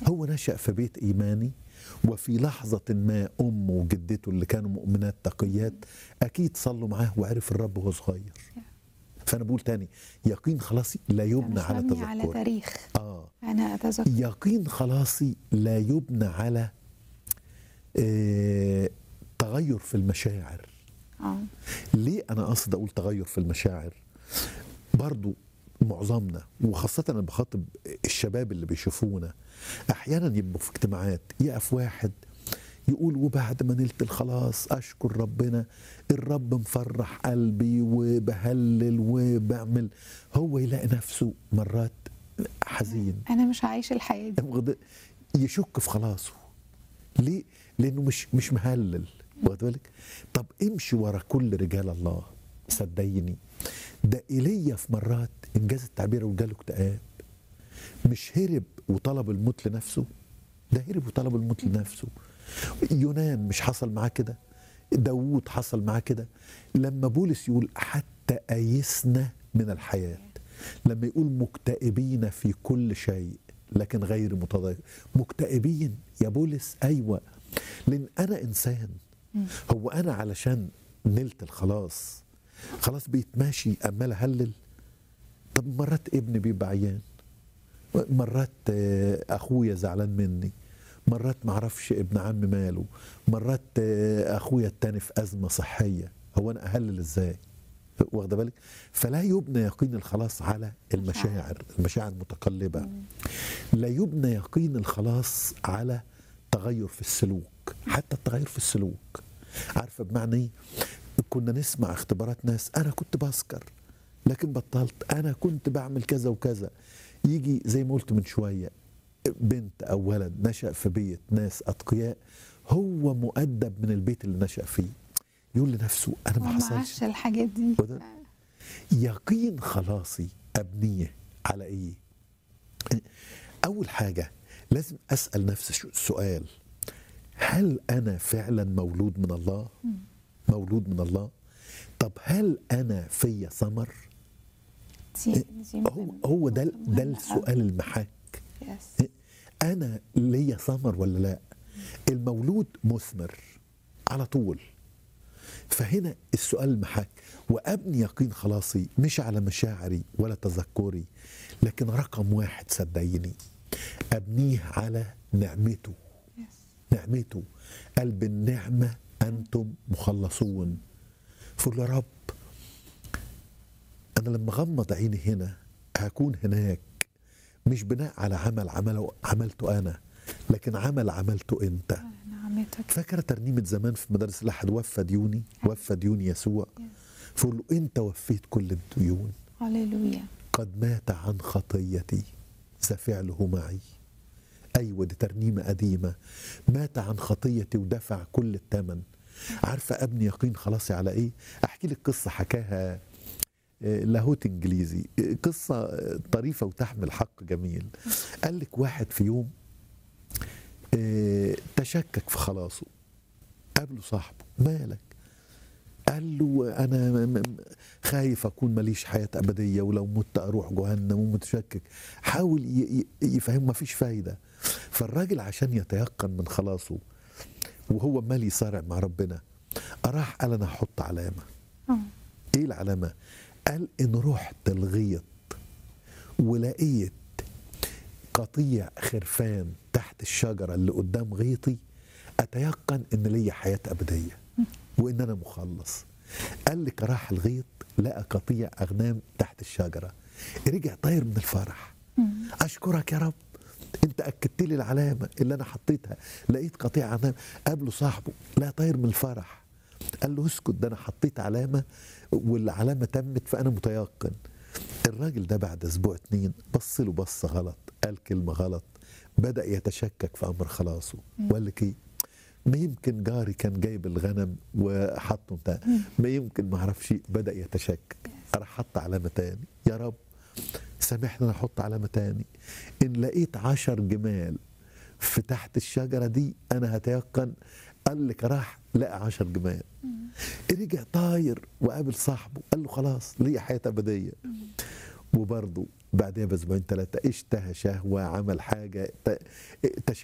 هو نشأ في بيت إيماني وفي لحظة ما أمه وجدته اللي كانوا مؤمنات تقيات أكيد صلوا معاه وعرف الرب وهو صغير فأنا بقول تاني يقين خلاصي لا يبنى مش على مبني على تذكر تاريخ آه انا اتذكر يقين خلاصي لا يبنى على آه تغير في المشاعر اه ليه انا قصد اقول تغير في المشاعر برضو معظمنا وخاصة أنا بخاطب الشباب اللي بيشوفونا أحيانا يبقوا في اجتماعات يقف واحد يقول وبعد ما نلت الخلاص أشكر ربنا الرب مفرح قلبي وبهلل وبعمل هو يلاقي نفسه مرات حزين انا مش عايش الحياه دي واخد- يشك في خلاصه ليه؟ لانه مش مش مهلل واخد بالك؟ طب امشي ورا كل رجال الله صدقيني ده ايليا في مرات انجاز التعبير وجاله اكتئاب مش هرب وطلب الموت لنفسه ده هرب وطلب الموت لنفسه يونان مش حصل معاه كده داوود حصل معاه كده لما بولس يقول حتى أيسنا من الحياة لما يقول مكتئبين في كل شيء لكن غير متضايق مكتئبين يا بولس أيوة لأن أنا إنسان هو أنا علشان نلت الخلاص خلاص بيتماشي أمال أهلل طب مرات ابني بيبقى عيان مرات آه، اخويا زعلان مني مرات معرفش ابن عم ماله مرات آه، اخويا التاني في ازمه صحيه هو انا اهلل ازاي واخده بالك فلا يبنى يقين الخلاص على المشاعر المشاعر متقلبه لا يبنى يقين الخلاص على تغير في السلوك حتى التغير في السلوك عارفه بمعنى ايه كنا نسمع اختبارات ناس انا كنت بسكر لكن بطلت انا كنت بعمل كذا وكذا يجي زي ما قلت من شويه بنت او ولد نشا في بيت ناس اتقياء هو مؤدب من البيت اللي نشا فيه يقول لنفسه انا ما ما حصلش عاش الحاجات دي وده يقين خلاصي ابنيه على ايه اول حاجه لازم اسال نفسي شو- سؤال هل انا فعلا مولود من الله مولود من الله طب هل انا فيا ثمر دي دي هو من- هو ده نقطة ده مهمة السؤال المحك أوي. يس. انا ليا ثمر ولا لا المولود مثمر على طول فهنا السؤال المحك وابني يقين خلاصي مش على مشاعري ولا تذكري لكن رقم واحد صدقيني ابنيه على نعمته يس. نعمته قال بالنعمة أنتم مخلصون فقول يا رب أنا لما غمض عيني هنا هكون هناك مش بناء على عمل عمله عملته أنا لكن عمل عملته أنت نعمتك فاكرة ترنيمة زمان في مدارس الأحد وفى ديوني وفى ديون يسوع يس. فقول له أنت وفيت كل الديون هللويا قد مات عن خطيتي ففعله معي أيوة دي ترنيمة قديمة مات عن خطيتي ودفع كل الثمن عارفة أبني يقين خلاصي على إيه أحكي لك قصة حكاها آه، لاهوت إنجليزي آه، قصة آه، طريفة وتحمل حق جميل قال لك واحد في يوم آه، تشكك في خلاصه قابله صاحبه مالك قال له انا م- م- خايف اكون ماليش حياه ابديه ولو مت اروح جهنم ومتشكك حاول ي- ي- يفهم ما فيش فايده فالراجل عشان يتيقن من خلاصه وهو مال يصارع مع ربنا راح قال انا هحط علامه اه ايه العلامه قال ان رحت الغيط ولقيت قطيع خرفان تحت الشجره اللي قدام غيطي اتيقن ان ليا حياه ابديه وان انا مخلص قال لك راح الغيط لقى قطيع اغنام تحت الشجره رجع طاير من الفرح اشكرك يا رب انت اكدت لي العلامه اللي انا حطيتها لقيت قطيع اغنام قابله صاحبه لا طاير من الفرح قال له اسكت ده انا حطيت علامه والعلامه تمت فانا متيقن الراجل ده بعد اسبوع اتنين بص له بصه غلط قال كلمه غلط بدا يتشكك في امر خلاصه وقال لك ايه ما يمكن جاري كان جايب الغنم وحطه بتاع ما يمكن ما اعرفش بدا يتشكك راح حط علامه تاني يا رب سامحني انا احط علامه تاني ان لقيت عشر جمال في تحت الشجره دي انا هتيقن قال لك راح لقى عشر جمال رجع طاير وقابل صاحبه قال له خلاص ليا حياه ابديه وبرضه بعدها باسبوعين ثلاثه اشتهى شهوه عمل حاجه ت-